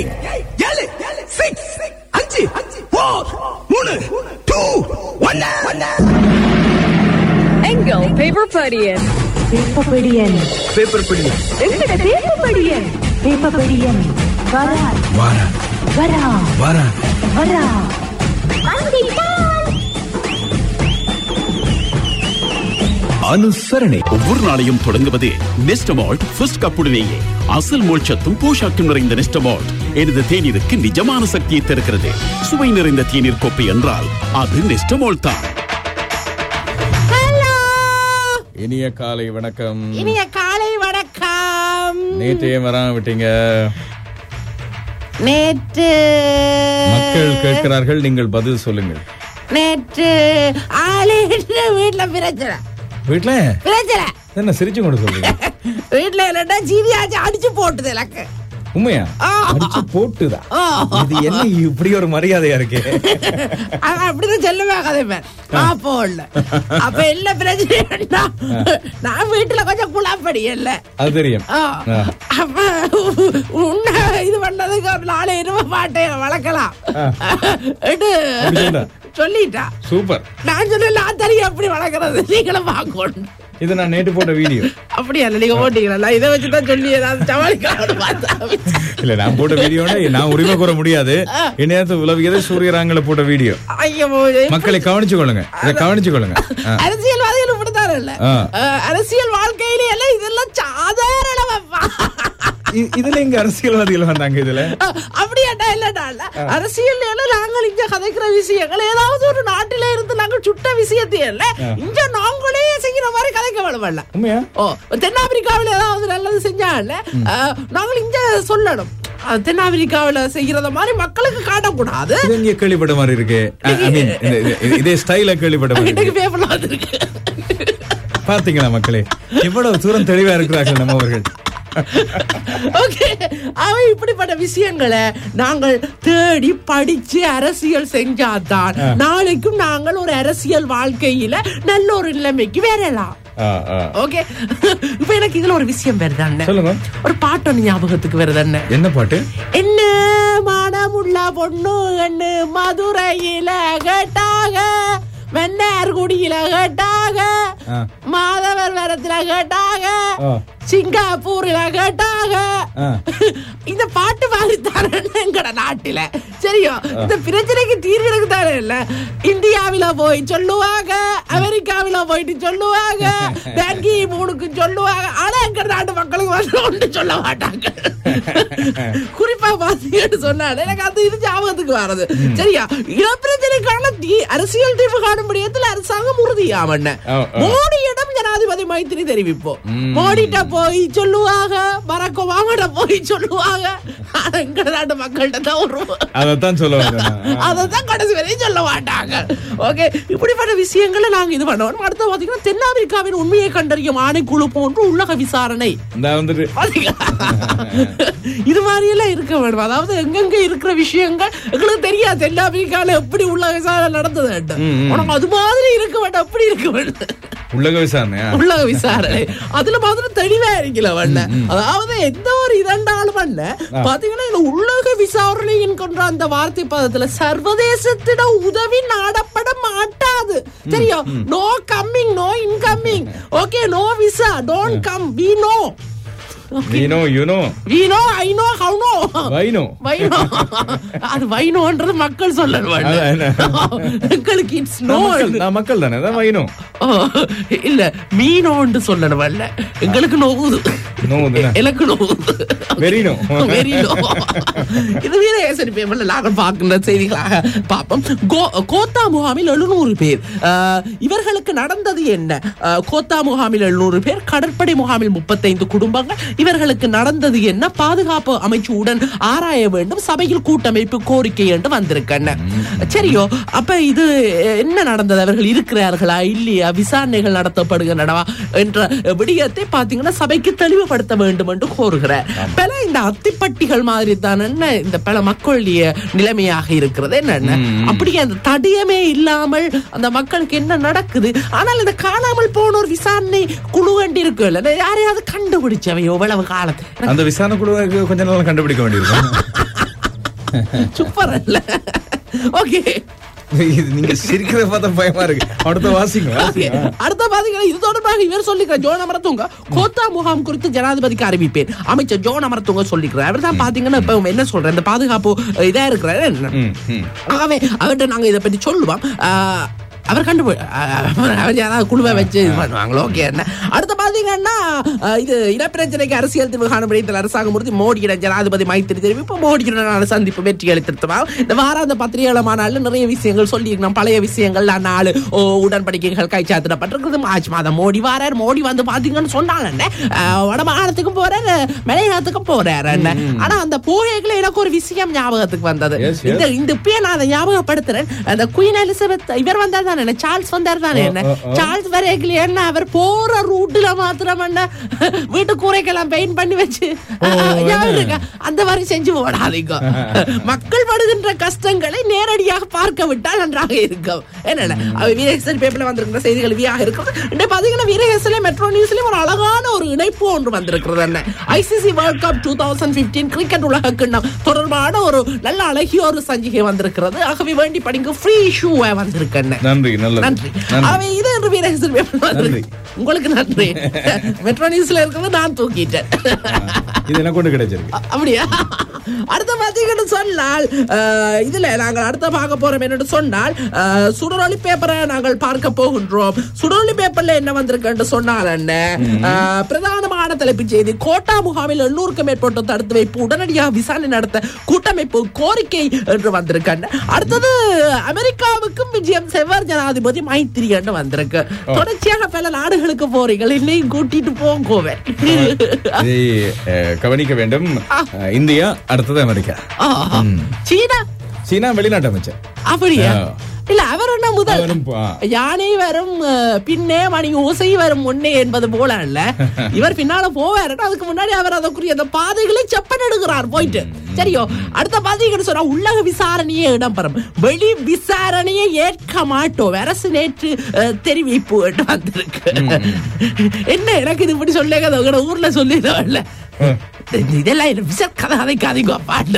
Eight ஏழு six அஞ்சு four மூணு டூ ஒன்னு எங்கள் பேப்பர் படியன் பேப்பபடியன் பேப்பர் படி எங்கட பேப்பர் பேப்பபடியன் வரா வாரா வரா வாரா வரா அனுசரணை ஒவ்வொரு நாளையும் தொடங்குவது நெஸ்டமால்ட் ஃபர்ஸ்ட் கப்புடனேயே அசல் மோட்சத்தும் போஷாக்கும் நிறைந்த நெஸ்டமால்ட் எனது தேநீருக்கு நிஜமான சக்தியை தருகிறது சுவை நிறைந்த தேநீர் கோப்பை என்றால் அது நெஸ்டமால்ட் தான் இனிய காலை வணக்கம் இனிய காலை வணக்கம் நேற்றையே வராம விட்டீங்க நேற்று மக்கள் கேட்கிறார்கள் நீங்கள் பதில் சொல்லுங்கள் நேற்று ஆளு வீட்டுல பிரச்சனை வீட்ல பிரச்சனை என்ன சிரிச்சு கொண்டு சொல்றீங்க வீட்டுல இல்லைன்னா ஜீவியாச்சு அடிச்சு போட்டுது எனக்கு உண்மையா ஆ. அடிச்சு போட்டுதா ஆ. இது என்ன இப்படி ஒரு மரியாதையா இருக்கு அவன் அப்படிதான் சொல்லுவேன் கதைப்பேன் அப்போ இல்ல அப்ப இல்ல பிரச்சனை நான் வீட்டுல கொஞ்சம் குழாப்படி இல்ல அது தெரியும் ஆ. ஆ. அப்ப உன்னை இது பண்ணதுக்கு ஒரு நாலு இருபது பாட்டை வளர்க்கலாம் இது அப்படி சொன்னா? சொல்லிட்டா சூப்பர் நான் சொன்ன நான் தெரியும் எப்படி வளர்க்கறது நீங்களும் பார்க்கணும் இது நான் நேற்று போட்ட வீடியோ அப்படியா இல்ல நீங்க ஓட்டிங்களா இதை வச்சுதான் சொல்லி ஏதாவது சமாளிக்கலாம்னு பார்த்தா இல்ல நான் போட்ட வீடியோட நான் உரிமை கூற முடியாது இணையத்து உலவியது சூரியராங்கல போட்ட வீடியோ ஐயோ மக்களை கவனிச்சு கொள்ளுங்க இதை கவனிச்சு கொள்ளுங்க ஆ. அரசியல்வாதிகள் இப்படித்தான் இல்ல ஆ. அஹ், அரசியல் வாழ்க்கையில எல்லாம் இதெல்லாம் சாதாரணமாப்பா இ- இதுல இங்க அரசியல்வாதிகள் வந்தாங்க இதுல அப்படியாட்டா இல்லடா இல்ல அரசியல் எல்லாம் நாங்கள் இங்க கதைக்கிற விஷயங்கள் ஏதாவது ஒரு நாட்டில இருந்து நாங்கள் சுட்ட விஷயத்தை இல்ல இங்க நாங்களே செய்யற மாதிரி கதைக்க வேணும்ல உண்மையா ஓ தென்னாப்பிரிக்காவில் ஏதாவது நல்லது செஞ்சாங்கல்ல அஹ், நாங்கள் இங்க சொல்லணும் அஹ், தென்னாப்பிரிக்காவுல செய்யறத மாதிரி மக்களுக்கு காட்டக்கூடாது இது இங்க கேள்விப்பட்ட மாதிரி இருக்கு ஐ மீன் இதே ஸ்டைல கேள்விப்பட்ட மாதிரி இருக்கு இன்னைக்கு பேப்பர்ல வந்திருக்கு பாத்தீங்களா மக்களே எவ்வளவு தூரம் தெளிவா இருக்கிறார்கள் நம்ம அவர்கள் ஓகே அவன் இப்படிப்பட்ட விஷயங்களை நாங்கள் தேடி படிச்சு அரசியல் செஞ்சாதான் நாளைக்கும் நாங்கள் ஒரு அரசியல் வாழ்க்கையில நல்ல ஒரு நிலைமைக்கு வரலாம் ஆ, ஆ. ஓகே இப்ப எனக்கு இதுல ஒரு விஷயம் வருதாண்ணே சொல்லுங்க ஒரு பாட்டு ஒண்ணு ஞாபகத்துக்கு வருதாண்ணே என்ன பாட்டு என்ன மனமுள்ள பொண்ணு கண்ணு மதுரையில கேட்டாக வெண்ணார்குடியில கேட்டாக ஆ. மாதவர் வரத்துல கேட்டாக ஆ. சிங்கப்பூர்ல கேட்டாக ஆ. இந்த பாட்டு மாதிரி தானே எங்கட நாட்டுல சரியோ இந்த பிரச்சனைக்கு தீர்வு தானே இல்ல இந்தியாவில போய் சொல்லுவாங்க அமெரிக்காவில போயிட்டு சொல்லுவாங்க பேங்கி மூணுக்கு சொல்லுவாங்க ஆனா எங்க நாட்டு மக்களுக்கு வந்து ஒன்று சொல்ல மாட்டாங்க குறிப்பா பாத்தீங்கன்னு சொன்னாலே எனக்கு அந்த இது ஞாபகத்துக்கு வர்றது சரியா இனப்பிரச்சனைக்கான தீ- அரசியல் தீர்வு காணும் விடயத்தில் அரசாங்கம் உறுதியாமண்ண ஆ, ஆ. மோடியிடம் ஜனாதிபதி மைத்திரி தெரிவிப்போம் மோடிட்ட போய் சொல்லுவாங்க பராக் ஒபாமாட்ட போய் சொல்லுவாங்க ஆனா எங்க நாட்டு மக்கள்கிட்ட தான் ஒரு அதத்தான் சொல்ல வந்தேன் நான். அததான் கடைசி வரையும் சொல்ல மாட்டாங்க ஓகே இப்படிப்பட்ட விஷயங்களை நாங்க இது பண்ணுவோம் அடுத்து பாத்தீங்கன்னா தென்னாப்பிரிக்காவின் உண்மையை கண்டறியும் ஆணைக்குழு போன்று உள்ளக விசாரணை இந்த வந்துட்டு பாத்தீங்களா? இது மாதிரி எல்லாம் இருக்க வேண்டும் அதாவது எங்கெங்க இருக்கிற விஷயங்கள் எங்களுக்கு தெரியாது தென்னாப்பிரிக்கால எப்படி உள்ள விசாரணை நடந்தது உனக்கு அது மாதிரி இருக்க வேண்டும் அப்படி இருக்க வேண்டும் உள்ளக விசாரணையா உள்ள விசாரணை அதுல மாத்திரம் தெளிவா இருக்கல வண்ண அதாவது எந்த ஒரு இரண்டாலும் வண்ண பாத்தீங்கன்னா இந்த உள்ளக விசாரணை என்கின்ற அந்த வார்த்தை பதத்துல சர்வதேசத்திட உதவி நாடப்பட மாட்டாது சரியா no coming no incoming okay no visa don't come we know நீனோ you know we know I know how know why know why know அது வைனோன்றது மக்கள் சொல்லணும் அதான் என்ன? எங்களுக்கு இட்ஸ் நோ நான் மக்கள் நான் மக்கள் தானே அதான் வைனோ ஓ, இல்ல மீனோண்டு சொல்லணும் அல்ல எங்களுக்கு நோவுது நோவுதுன்னா? எனக்கு நோவுது வெறினோ. வெறினோ இது வீர சரி பேப்பர்ல நாங்கள் பார்க்கின்ற செய்திகளாக பார்ப்போம் கோ- கோத்தா முகாமில் எழுநூறு பேர் அஹ், இவர்களுக்கு நடந்தது என்ன அஹ், கோத்தா முகாமில் எழுநூறு பேர் கடற்படை முகாமில் முப்பத்தைந்து குடும்பங்கள் இவர்களுக்கு நடந்தது என்ன பாதுகாப்பு அமைச்சுடன் ஆராய வேண்டும் சபையில் கூட்டமைப்பு கோரிக்கை என்று வந்திருக்கன சரியோ அப்ப இது என்ன நடந்தது அவர்கள் இருக்கிறார்களா இல்லையா விசாரணைகள் நடத்தப்படுகின்றனவா என்ற விடயத்தை பாத்தீங்கன்னா சபைக்கு தெளிவுபடுத்த வேண்டும் என்று கோருகிறார் பல இந்த அத்திப்பட்டிகள் மாதிரி தானே இந்த பல மக்களுடைய நிலைமையாக இருக்கிறது என்னென்ன அப்படியே அந்த தடியமே இல்லாமல் அந்த மக்களுக்கு என்ன நடக்குது ஆனால் இந்த காணாமல் போன ஒரு விசாரணை குழு கண்டு இருக்குல்ல யாரையாவது கண்டுபிடிச்சவை எவ்வளவு காலத்து அந்த விசாரணை குழுவுக்கு கொஞ்ச நாள் கண்டுபிடிக்க வேண்டியிருக்கும் சூப்பர் இல்ல ஓகே இது நீங்க சிரிக்கிறத பார்த்தா பயமா இருக்கு அடுத்த வாசிங்க ஓகே வாசிங்க அடுத்த பாத்தீங்கன்னா இது தொடர்பாக இவர் சொல்லிக்கிற ஜோன் அமரத்துங்க கோத்தா முகாம் குறித்து ஜனாதிபதிக்கு அறிவிப்பேன் அமைச்சர் ஜோன் அமரத்துங்க சொல்லிக்கிறார் அவர் தான் பாத்தீங்கன்னா இப்ப என்ன சொல்றேன் இந்த பாதுகாப்பு இதா இருக்கிறாரு ம், ம். ஆகவே அவர்கிட்ட நாங்க இதை பற்றி சொல்லுவோம் ஆஹ், அவர் கண்டு அவர் யாராவது குழுவை வச்சு இது பண்ணுவாங்களோ ஓகே என்ன அடுத்து பாத்தீங்கன்னா ஆஹ், இது இனப்பிரச்சனைக்கு அரசியல் தீர்வு காணும் விடயத்தில் அரசாங்கம் முடித்து மோடியிடம் ஜனாதிபதி மைத்திரி தெரிவிப்பு மோடியுடனான சந்திப்பு வெற்றி அளித்திருத்தமாக இந்த வாராந்த பத்திரிகைகள மாநாளில் நிறைய விஷயங்கள் சொல்லியிருக்கணும் பழைய விஷயங்கள் நாலு ஓ, உடன்படிக்கைகள் கைச்சாத்திடப்பட்டிருக்கிறது மார்ச் மாதம் மோடி வாரார் மோடி வந்து பாத்தீங்கன்னு சொன்னால வடமாகாணத்துக்கும் போறாரு மலையாளத்துக்கும் போறாரு என்ன ஆனா அந்த போகைகளை எனக்கு ஒரு விஷயம் ஞாபகத்துக்கு வந்தது Yes, yes. இந்த இந்த இப்பயே நான் அதை ஞாபகப்படுத்துறேன் அந்த குயின் எலிசபெத் இவர் வந்தார் தானே என்ன சார்ல்ஸ் வந்தார் தானே என்ன ஓ, ஓ. சார்ல்ஸ் வரைக்கல என்ன அவர் போற ரூட்ல மாத்திரம் என்ன வீட்டு கூரைக்கெல்லாம் பெயிண்ட் பண்ணி வச்சு ஞாபகம் இருக்கா? அந்த மாதிரி செஞ்சு போடாதீங்க மக்கள் படுகின்ற கஷ்டங்களை நேரடியாக பார்க்க விட்டால் நன்றாக இருக்கும் என்ன வீரகேசன் பேப்பர்ல வந்திருக்கிற செய்திகள் வியாக இருக்கிறது இன்னும் பாத்தீங்கன்னா வீரகேசன்ல மெட்ரோ நியூஸ்லயும் ஒரு அழகான ஒரு இணைப்பு ஒன்று வந்திருக்கிறது என்ன ICC world cup two thousand fifteen cricket உலக கிண்ணம் தொடர்பான ஒரு நல்ல அழகிய ஒரு சஞ்சிகை வந்திருக்கிறது ஆகவே வேண்டி படிங்க ஃப்ரீ ஷூவை வந்திருக்கேன் நன்றி நல்லது நன்றி நன்றி அவை இது என்று வீரகேசன் பேப்பர்ல வந்திருக்கு. உங்களுக்கு நன்றி மெட்ரோ நியூஸ்ல இருக்கிறது நான் தூக்கிட்டேன் இது எனக்கு ஒண்ணு கிடைச்சிருக்கு அ- அப்படியா அடுத்த பாத்தீங்கன்னு சொன்னால் அஹ், இதுல நாங்கள் அடுத்த பார்க்க போறோம் என்னன்னு சொன்னால் அஹ், சுடரொளி பேப்பரை நாங்கள் பார்க்க போகின்றோம் சுடரொளி பேப்பர்ல என்ன வந்திருக்குன்னு சொன்னால் என்ன அஹ், பிரதானமான தலைப்புச் செய்தி கோட்டா முகாமில் எண்ணூறுக்கும் மேற்பட்ட தடுத்து வைப்பு உடனடியாக விசாரணை நடத்த கூட்டமைப்பு கோரிக்கை என்று வந்திருக்காங்க அடுத்தது அமெரிக்காவுக்கும் விஜயம் செவ்வார் ஜனாதிபதி மைத்திரி என்று வந்திருக்கு தொடர்ச்சியாக பல நாடுகளுக்கு போறீங்க என்னையும் கூட்டிட்டு போங்கோவேன் இதை அஹ், கவனிக்க வேண்டும் அஹ், இந்தியா அடுத்தது அமெரிக்கா ஆஹா. சீனா சீனா வெளிநாட்டு அமைச்சர் அப்படியா ஆ. இல்ல அவர் என்ன முதல் அவரும் பா- யானை வரும் அஹ், பின்னே மணி ஓசை வரும் முன்னே என்பது போல அல்ல இவர் பின்னால போவாரு அதுக்கு முன்னாடி அவர் அதற்குரிய அந்த பாதைகளை செப்பன் எடுக்கிறார் போயிட்டு சரியோ அடுத்த பாதைகள் சொன்னா உள்ளக விசாரணையே இடம்பெறும் வெளி விசாரணையை ஏற்க மாட்டோம் அரசு நேற்று அஹ், தெரிவிப்பு என்று வந்திருக்கு என்ன எனக்கு இது இப்படி சொல்ல ஊர்ல சொல்லிடல இதெல்லாம் என்ன விச கதை கதைக்காதீங்க பாட்டு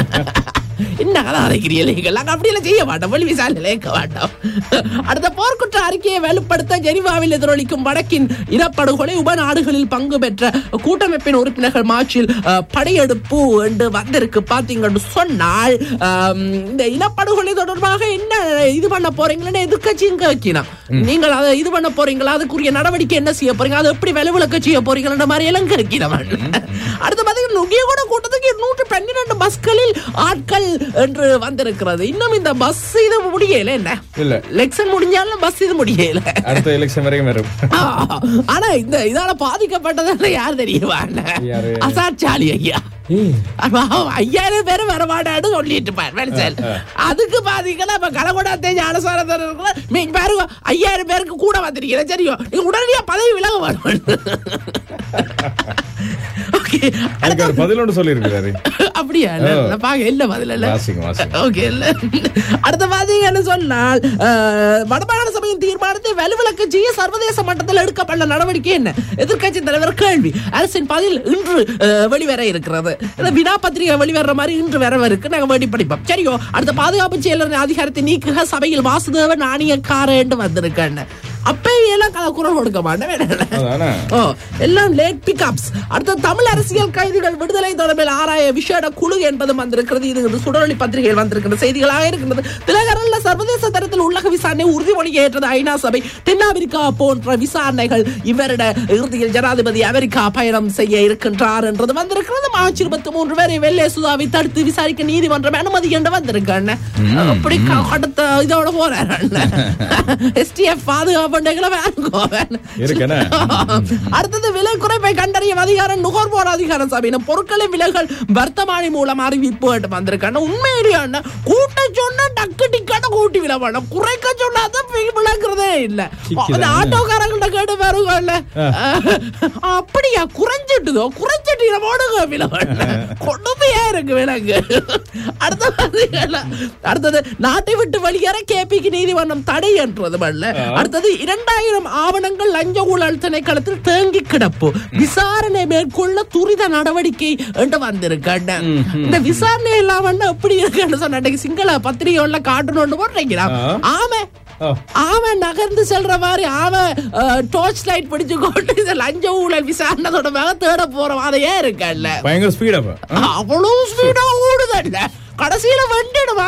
என்ன கதை அதைக்கிறீர்கள் நாங்கள் அப்படியெல்லாம் செய்ய மாட்டோம் வெளி விசாரணை கேட்க மாட்டோம் அடுத்த போர்க்குற்ற அறிக்கையை வலுப்படுத்த ஜெனிவாவில் எதிரொலிக்கும் வடக்கின் இனப்படுகொலை உப நாடுகளில் பங்கு பெற்ற கூட்டமைப்பின் உறுப்பினர்கள் மார்ச்சில் அஹ், படையெடுப்பு என்று வந்திருக்கு பாத்தீங்கன்னு சொன்னால் ஆம், இந்த இனப்படுகொலை தொடர்பாக என்ன இது பண்ண போறீங்கன்னு எதிர்கட்சியும் கேட்கணும் நீங்கள் அதை இது பண்ண போறீங்களா அதுக்குரிய நடவடிக்கை என்ன செய்ய போறீங்க அதை எப்படி விலவிலக்க செய்ய போறீங்கன்ற மாதிரி எல்லாம் கேட்கணும் அடுத்து பாத்தீங்கன்னா நுகியகூட கூட்டத்துக்கு நூற்று பன்னிரண்டு பஸ்களில் ஆட்கள் என்று வந்திருக்கிறது இன்னும் இந்த பஸ் இது முடியல என்ன இல்ல எலெக்ஷன் முடிஞ்சாலும் பஸ் இது முடியல அடுத்த எலெக்ஷன் வரைக்கும் வரும் ஆனா இந்த இதால பாதிக்கப்பட்டதால யார் தெரியுமா யாரு? அசாட்சாலி ஐயா அப்ப அவன் ஐயாயிரம் பேர் வரமாட்டான்னு சொல்லிட்டு பார் மனுஷன் அதுக்கு பாத்தீங்கன்னா இப்ப கலகொடாத்தே ஞானசாரத்தர் இருக்குல்ல நீங்க பாருங்க ஐயாயிரம் பேருக்கு கூட வந்திருக்கிறேன் சரியோ நீங்க உடனடியா பதவி விலக வேணும் ஓகே அதுக்கு ஒரு பதில் ஒன்று சொல்லியிருக்கிறாரு அப்படியா இல்ல, இல்ல, பாக்க இல்ல பதில் இல்ல வாசிங்க வாசிங்க ஓகே இல்ல அடுத்த பாத்தீங்கன்னு சொன்னால் அஹ், வடமாகாண சபையின் தீர்மானத்தை வலுவிலக்கு செய்ய சர்வதேச மட்டத்தில் எடுக்கப்பட்ட நடவடிக்கை என்ன எதிர்க்கட்சி தலைவர் கேள்வி அரசின் பதில் இன்று அஹ், வெளிவர இருக்கிறது இந்த வினா பத்திரிகை வெளிவர மாதிரி இன்று வர இருக்கு நாங்க வேண்டி படிப்போம் சரியோ அடுத்த பாதுகாப்பு செயலரின் அதிகாரத்தை நீக்குக சபையில் வாசுதேவன் நாணயக்காரன் வந்திருக்கேன் அப்பயே எல்லாம் கதை குரல் கொடுக்க மாட்டேன் அதானே ஓ எல்லாம் லேட் பிக்அப்ஸ் அடுத்த தமிழ் அரசியல் கைதிகள் விடுதலை தொடர்பில் ஆராய விசேட குழு என்பதும் வந்திருக்கிறது இது சுடரொளி பத்திரிகையில் வந்திருக்கிற செய்திகளாக இருக்கின்றது திலகரல்ல சர்வதேச தரத்தில் உள்ளக விசாரணை உறுதிமொழி ஏற்றது ஐநா சபை தென்னாப்பிரிக்கா போன்ற விசாரணைகள் இவரிட இறுதியில் ஜனாதிபதி அமெரிக்கா பயணம் செய்ய இருக்கின்றார் என்றது வந்திருக்கிறது மார்ச் இருபத்தி மூன்று பேரை வெள்ளை சுதாவை தடுத்து விசாரிக்க நீதிமன்றம் அனுமதி என்று வந்திருக்காங்க அப்படி க- அடுத்த இதோட போறாரு எஸ்டிஎஃப் பாதுகாப்பு இருக்குண்ணே. அடுத்தது விலை குறைப்பை கண்டறியும் அதிகாரம் நுகர்வோர் அதிகாரம் சபையின பொருட்களின் விலைகள் வர்த்தமானி மூலம் அறிவிப்பு என்று வந்திருக்காங்க உண்மையிலேயே கூட்ட சொன்னா டக்கு டிக்கான கூட்டி விலை வேணும் குறைக்க சொன்னாதான் விளக்குறதே இல்ல சிக்கிதான். அந்த ஆட்டோக்காரங்கள்ட்ட கேட்டு பாருங்கல்ல அப்படியா குறைஞ்சிட்டுதோ குறைஞ்சிட்டு இதை போடுங்க விலை கொடுமையா இருக்கு விலங்கு அடுத்த பாத்தீங்களா? அடுத்தது நாட்டை விட்டு வெளியேற கேபிக்கு நீதிமன்றம் தடை என்றது அல்ல அடுத்தது இரண்டாயிரம் ஆவணங்கள் லஞ்ச ஊழல் திணைக்களத்தில் தேங்கி கிடப்பு விசாரணை மேற்கொள்ள துரித நடவடிக்கை என்று வந்திருக்கேன் இந்த விசாரணை எல்லாம் வந்து எப்படி இருக்குன்னு சொன்ன அன்னைக்கு சிங்கள பத்திரிகை காட்டணும்னு போடுறீங்களா ஆ. ஆமா ஆ. அவன் நகர்ந்து செல்ற மாதிரி அவன் டார்ச் லைட் பிடிச்சு கொண்டு இந்த லஞ்ச ஊழல் விசாரணை தொடர்பாக தேட போற மாதிரியே இருக்கல்ல பயங்கர ஸ்பீட் அப்ப அவ்வளவு ஸ்பீடா ஓடுதல்ல கடைசியில வந்துடுவா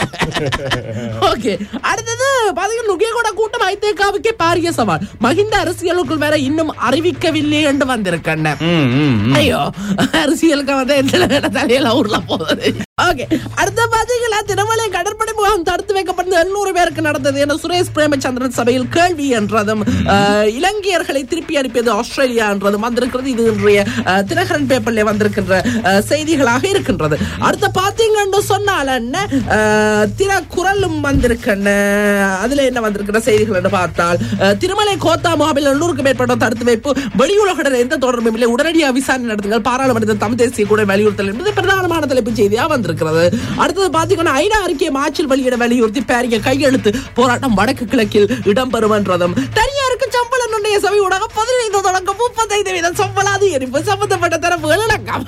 ஓகே அடுத்தது பாத்தீங்கன்னா நுகேகோட கூட்டம் ஐதேகாவுக்கே பாரிய சவால் மஹிந்த அரசியலுக்குள் வேற இன்னும் அறிவிக்கவில்லை என்று வந்திருக்கண்ண ம், ம், ம். ஐயோ அரசியலுக்கு வந்து எந்த தலையில ஊர்ல போகுது ஓகே அடுத்த பாத்தீங்களா திருமலை கடற்படை முகாம் தடுத்து வைக்கப்பட்ட எண்ணூறு பேருக்கு நடந்தது என சுரேஷ் பிரேமச்சந்திரன் சபையில் கேள்வி என்றதும் அஹ், இலங்கையர்களை திருப்பி அனுப்பியது ஆஸ்திரேலியா என்றதும் வந்திருக்கிறது இது இன்றைய அஹ், தினகரன் பேப்பர்ல வந்திருக்கின்ற அஹ், செய்திகளாக இருக்கின்றது அடுத்த பாத்தீங்கன்னு சொன்னால் என்ன அஹ், தினக்குரலும் வந்திருக்கண்ண அதுல என்ன வந்திருக்கிற செய்திகள் என்று பார்த்தால் அஹ், திருமலை கோத்தா முகாமில் எண்ணூறுக்கும் மேற்பட்ட தடுத்து வைப்பு வெளியுலகுடன் எந்த தொடர்பும் இல்லை உடனடியாக விசாரணை நடத்துங்கள் பாராளுமன்றத்தில் தமிழ் தேசிய கூட வலியுறுத்தல் என்பது பிரதானமான தலைப்பு செய்தியா வந்திருக்கிறது அடுத்தது பாத்தீங்கன்னா ஐநா அறிக்கை மார்ச்சில் வெளியிட வலியுறுத்தி பாரிய கையெழுத்து போராட்டம் வடக்கு கிழக்கில் இடம்பெறும் என்றதும் தனியாருக்கு சம்பள நிர்ணய சபை ஊடாக பதினைந்து தொடக்கம் முப்பத்தைந்து வீதம் சம்பள அதிகரிப்பு சம்பந்தப்பட்ட தரப்புகள் இணக்கம்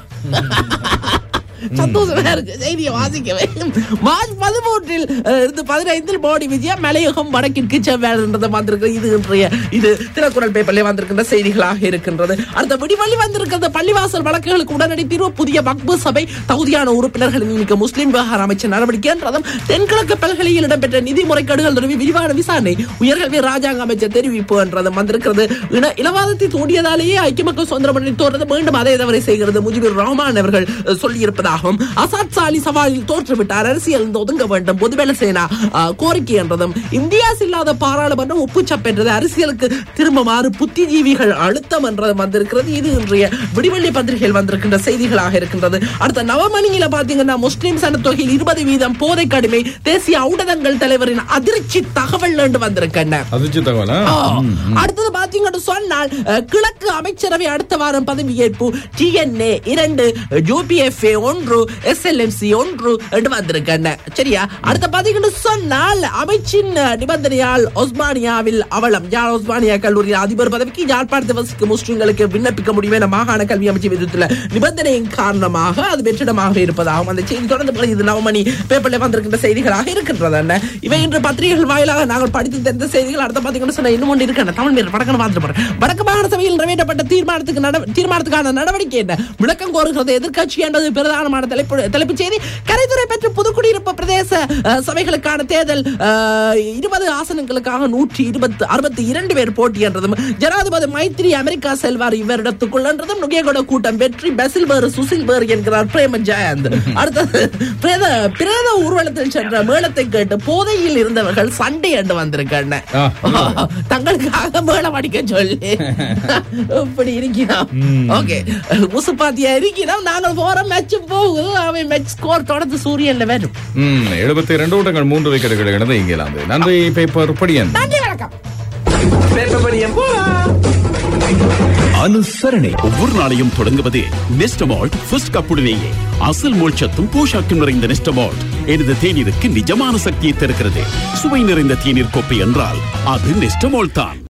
சந்தோஷமா இருக்கு செய்தியை வாசிக்கவே மார்ச் பதிமூன்றில் அஹ், இருந்து பதினைந்தில் மோடி விஜயம் மலையகம் வடக்கிற்கு செவ்வாய்ன்றது வந்திருக்கு இது இன்றைய இது தினக்குரல் பேப்பர்ல வந்திருக்கின்ற செய்திகளாக இருக்கின்றது அடுத்த விடிவழி வந்திருக்கிறது பள்ளிவாசல் வழக்குகளுக்கு உடனடி தீர்வு புதிய வக்பு சபை தகுதியான உறுப்பினர்களை நியமிக்க முஸ்லிம் விவகார அமைச்சர் நடவடிக்கை என்றதும் தென்கிழக்கு பல்கலையில் இடம்பெற்ற நிதி முறைகேடுகள் தொடர்பி விரிவான விசாரணை உயர்கல்வி ராஜாங்க அமைச்சர் தெரிவிப்பு என்றதும் வந்திருக்கிறது இன இனவாதத்தை தூண்டியதாலேயே ஐக்கிய மக்கள் சுதந்திர முன்னணி தோற்றது மீண்டும் அதே தவறை செய்கிறது முஜிபுர் ரஹ்மான் அவர்கள் அஹ், சொல்லியிருப்பதாகவும் அசாத் சாலி சவாலில் தோற்றுவிட்டார் அரசியல் இருந்து ஒதுங்க வேண்டும் பொதுவேல சேனா அஹ், கோரிக்கை என்றதும் இந்தியா இல்லாத பாராளுமன்றம் ஒப்புச்சப்பெற்றது அரசியலுக்கு திரும்புமாறு புத்திஜீவிகள் அழுத்தம் என்றதும் வந்திருக்கிறது இது இன்றைய விடிவெள்ளி பத்திரிகையில் வந்திருக்கின்ற செய்திகளாக இருக்கின்றது அடுத்த நவமணியில பாத்தீங்கன்னா முஸ்லிம் சனத்தொகையில் இருபது வீதம் போதை கடுமை தேசிய ஊடகங்கள் தலைவரின் அதிர்ச்சி தகவல் என்று வந்திருக்கின்றன அதிர்ச்சி தகவல் ஆ? ஆ. அடுத்தது பாத்தீங்கன்னு சொன்னால் அஹ், கிழக்கு அமைச்சரவை அடுத்த வாரம் பதவியேற்பு டிஎன்ஏ இரண்டு யூபிஎஃப்ஏ ஒன்று எஸ்எல்எம்சி ஒன்று என்று வந்திருக்கேன் சரியா அடுத்த பாத்தீங்கன்னு சொன்னால் அமைச்சின் அஹ், நிபந்தனையால் ஒஸ்மானியாவில் அவலம் யாழ் ஒஸ்மானியா கல்லூரியில் அதிபர் பதவிக்கு யாழ்ப்பாணத்தை வசிக்கும் முஸ்லிம்களுக்கு விண்ணப்பிக்க முடியும் என மாகாண கல்வி அமைச்சு விதித்துள்ள நிபந்தனையின் காரணமாக அது வெற்றிடமாக இருப்பதாகவும் அந்த செய்தி தொடர்ந்து போல இது நவமணி பேப்பர்ல வந்திருக்கின்ற செய்திகளாக இருக்கின்றது என்ன இவை இன்று பத்திரிகைகள் வாயிலாக நாங்கள் படித்து தெரிந்த செய்திகள் அடுத்த பாத்தீங்கன்னு சொன்னா இன்னும் ஒன்று இருக்கு தமிழ் மீது வடக்கு பார்த்துட்டு போறேன் வடக்கு மாகாண சபையில் நிறைவேற்றப்பட்ட தீர்மானத்துக்கு நட- தீர்மானத்துக்கான நடவடிக்கை என்ன விளக்கம் கோருகிறது எதிர்க்கட்சி என்பது பிரதானமான தலைப்பு தலைப்புச் செய்தி கரைத்துறை பெற்று புதுக்குடியிருப்பு பிரதேச அஹ், சபைகளுக்கான தேர்தல் அஹ், இருபது ஆசனங்களுக்காக நூற்றி இருபத்து அறுபத்தி இரண்டு பேர் போட்டி என்றதும் ஜனாதிபதி மைத்ரி அமெரிக்கா செல்வார் இவரிடத்துக்குள் என்றதும் நுகேகொட கூட்டம் வெற்றி பெசில் வேறு சுசில் வேறு என்கிறார் பிரேம ஜெயந்த் அடுத்தது பிரேத பிரேத ஊர்வலத்தில் சென்ற மேளத்தை கேட்டு போதையில் இருந்தவர்கள் சண்டை என்று வந்திருக்கேன் ஆ. தங்களுக்காக மேளம் அடிக்க சொல்லி இப்படி இருக்கிறோம் ஓகே முசுப்பாத்தியா இருக்கிறோம் நாங்கள் போற மேட்ச் போகுது அவன் மேட்ச் ஸ்கோர் தொடர்ந்து சூரியன்ல வரும் ம் எழுபத்தி ரெண்டு ஓட்டங்கள் மூன்று விக்கெட்டுகள் கிடந்து இங்கிலாந்து நன்றி பேப்பர் படியன் நன்றி வணக்கம் அனுசரணை ஒவ்வொரு நாளையும் தொடங்குவது நெஸ்டமால்ட் ஃபர்ஸ்ட் கப்புடனேயே அசல் மோட்சத்தும் போஷாக்கும் நிறைந்த நெஸ்டமால்ட் எனது தேநீருக்கு நிஜமான சக்தியை தருகிறது சுவை நிறைந்த தேநீர் கோப்பை என்றால் அது நெஸ்டமால்ட் தான்